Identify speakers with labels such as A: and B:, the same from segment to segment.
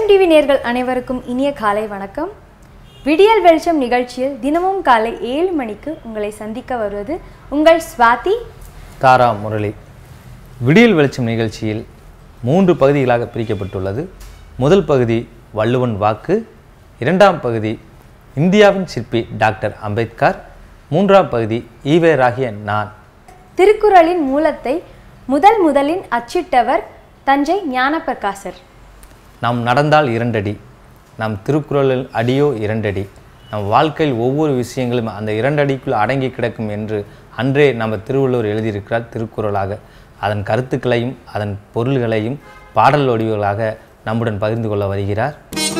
A: TV நேர்கள் அனைவருக்கும் இனிய காலை வணக்கம் விடியல் வெளிச்சம் நிகழ்ச்சியில் தினமும் காலை ஏழு மணிக்கு உங்களை சந்திக்க வருவது உங்கள் ஸ்வாதி
B: தாரா முரளி விடியல் வெளிச்சம் நிகழ்ச்சியில் மூன்று பகுதிகளாக பிரிக்கப்பட்டுள்ளது முதல் பகுதி வள்ளுவன் வாக்கு இரண்டாம் பகுதி இந்தியாவின் சிற்பி டாக்டர் அம்பேத்கர் மூன்றாம் பகுதி ஈவேராகிய நான்
A: திருக்குறளின் மூலத்தை முதல் முதலின் அச்சிட்டவர் தஞ்சை ஞானப்பிரகாசர்
B: நாம் நடந்தால் இரண்டடி நம் திருக்குறளில் அடியோ இரண்டடி நம் வாழ்க்கையில் ஒவ்வொரு விஷயங்களும் அந்த இரண்டடிக்குள் அடங்கி கிடக்கும் என்று அன்றே நம்ம திருவள்ளுவர் எழுதியிருக்கிறார் திருக்குறளாக அதன் கருத்துக்களையும் அதன் பொருள்களையும் பாடல் வடிவுகளாக நம்முடன் பகிர்ந்து கொள்ள வருகிறார்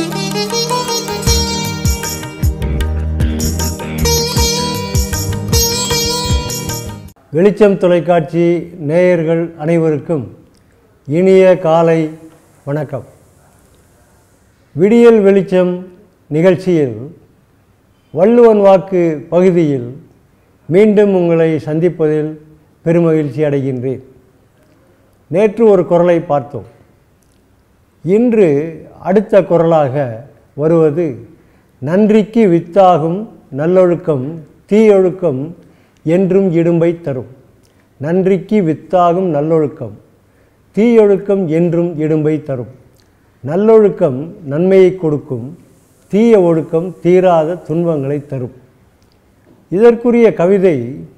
C: வெளிச்சம் தொலைக்காட்சி நேயர்கள் அனைவருக்கும் இனிய காலை வணக்கம் விடியல் வெளிச்சம் நிகழ்ச்சியில் வள்ளுவன் வாக்கு பகுதியில் மீண்டும் உங்களை சந்திப்பதில் பெருமகிழ்ச்சி அடைகின்றேன் நேற்று ஒரு குரலை பார்த்தோம் இன்று அடுத்த குரலாக வருவது நன்றிக்கு வித்தாகும் நல்லொழுக்கம் தீயொழுக்கம் என்றும் இடும்பை தரும் நன்றிக்கு வித்தாகும் நல்லொழுக்கம் தீயொழுக்கம் என்றும் இடும்பை தரும் நல்லொழுக்கம் நன்மையை கொடுக்கும் தீய ஒழுக்கம் தீராத துன்பங்களை தரும் இதற்குரிய கவிதை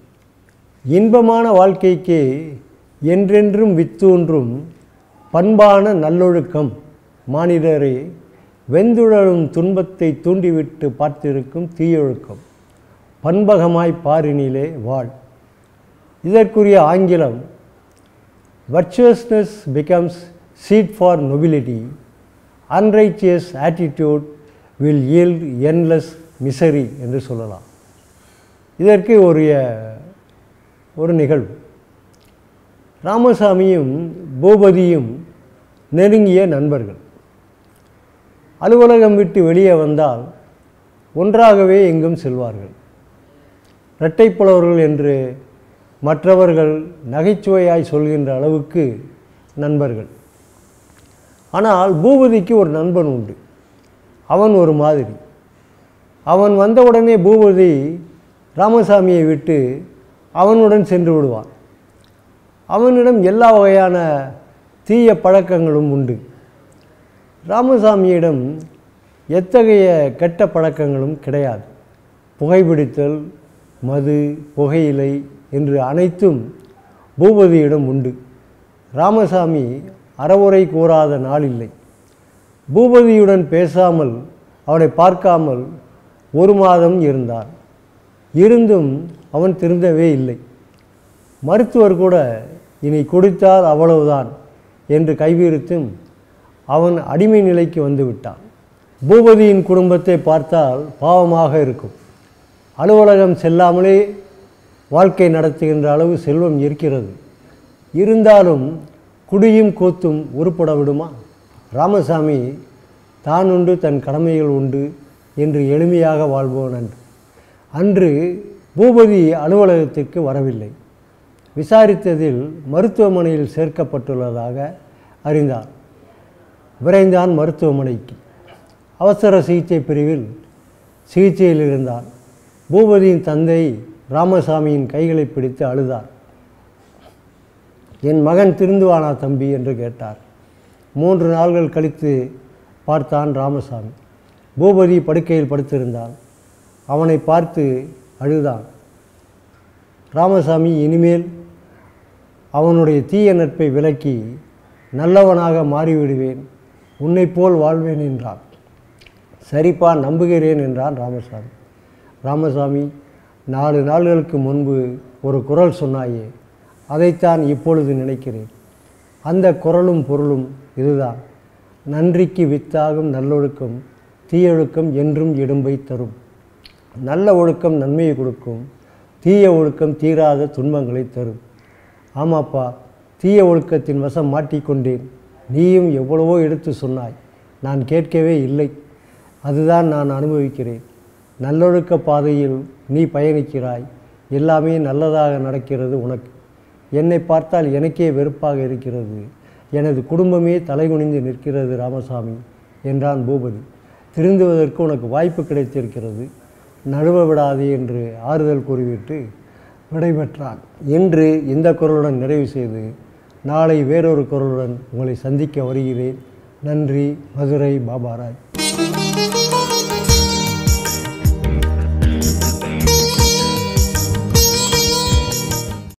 C: இன்பமான வாழ்க்கைக்கு என்றென்றும் வித்தூன்றும் பண்பான நல்லொழுக்கம் மானிடரே வெந்துழலும் துன்பத்தை தூண்டிவிட்டு பார்த்திருக்கும் தீயொழுக்கம் பண்பகமாய் பாரினிலே வாழ் இதற்குரிய ஆங்கிலம் virtuousness becomes seed for nobility unrighteous attitude will yield endless misery என்று சொல்லலாம் இதற்கு ஒரு ஒரு நிகழ்வு ராமசாமியும் பூபதியும் நெருங்கிய நண்பர்கள் அலுவலகம் விட்டு வெளியே வந்தால் ஒன்றாகவே எங்கும் செல்வார்கள் இரட்டைப்புலவர்கள் என்று மற்றவர்கள் நகைச்சுவையாய் சொல்கின்ற அளவுக்கு நண்பர்கள் ஆனால் பூபதிக்கு ஒரு நண்பன் உண்டு அவன் ஒரு மாதிரி அவன் வந்தவுடனே பூபதி ராமசாமியை விட்டு அவனுடன் சென்று விடுவான் அவனிடம் எல்லா வகையான தீய பழக்கங்களும் உண்டு ராமசாமியிடம் எத்தகைய கெட்ட பழக்கங்களும் கிடையாது புகைப்பிடித்தல் மது புகையிலை என்று அனைத்தும் பூபதியிடம் உண்டு ராமசாமி அறவுரை கூறாத நாள் இல்லை பூபதியுடன் பேசாமல் அவனை பார்க்காமல் ஒரு மாதம் இருந்தான் இருந்தும் அவன் திருந்தவே இல்லை மருத்துவர் கூட இனி குடித்தால் அவ்வளவுதான் என்று கைவிரித்தும் அவன் அடிமை நிலைக்கு வந்து விட்டான் பூபதியின் குடும்பத்தை பார்த்தால் பாவமாக இருக்கும் அலுவலகம் செல்லாமலே வாழ்க்கை நடத்துகின்ற அளவு செல்வம் இருக்கிறது இருந்தாலும் குடியும் கூத்தும் உருப்பட விடுமா ராமசாமி தான் உண்டு தன் கடமைகள் உண்டு என்று எளிமையாக வாழ்பவன் அன்று அன்று பூபதி அலுவலகத்திற்கு வரவில்லை விசாரித்ததில் மருத்துவமனையில் சேர்க்கப்பட்டுள்ளதாக அறிந்தான் விரைந்தான் மருத்துவமனைக்கு அவசர சிகிச்சை பிரிவில் சிகிச்சையில் இருந்தான் பூபதியின் தந்தை ராமசாமியின் கைகளை பிடித்து அழுதார் என் மகன் திருந்துவானா தம்பி என்று கேட்டார் மூன்று நாள்கள் கழித்து பார்த்தான் ராமசாமி பூபதி படுக்கையில் படுத்திருந்தான் அவனை பார்த்து அழுதான் ராமசாமி இனிமேல் அவனுடைய தீய நட்பை விலக்கி நல்லவனாக மாறிவிடுவேன் உன்னைப் போல் வாழ்வேன் என்றான் சரிப்பா நம்புகிறேன் என்றான் ராமசாமி ராமசாமி நாலு நாள்களுக்கு முன்பு ஒரு குரல் சொன்னாயே அதைத்தான் இப்பொழுது நினைக்கிறேன் அந்த குரலும் பொருளும் இதுதான் நன்றிக்கு வித்தாகும் நல்லொழுக்கம் தீயொழுக்கம் என்றும் இடும்பை தரும் நல்ல ஒழுக்கம் நன்மையை கொடுக்கும் தீய ஒழுக்கம் தீராத துன்பங்களை தரும் ஆமாப்பா தீய ஒழுக்கத்தின் வசம் மாட்டிக்கொண்டேன் நீயும் எவ்வளவோ எடுத்து சொன்னாய் நான் கேட்கவே இல்லை அதுதான் நான் அனுபவிக்கிறேன் நல்லொழுக்க பாதையில் நீ பயணிக்கிறாய் எல்லாமே நல்லதாக நடக்கிறது உனக்கு என்னை பார்த்தால் எனக்கே வெறுப்பாக இருக்கிறது எனது குடும்பமே தலைகுனிந்து நிற்கிறது ராமசாமி என்றான் பூபதி திருந்துவதற்கு உனக்கு வாய்ப்பு கிடைத்திருக்கிறது நழுவ விடாதே என்று ஆறுதல் கூறிவிட்டு விடைபெற்றான் இன்று இந்த குரலுடன் நிறைவு செய்து நாளை வேறொரு குரலுடன் உங்களை சந்திக்க வருகிறேன் நன்றி மதுரை பாபாராய்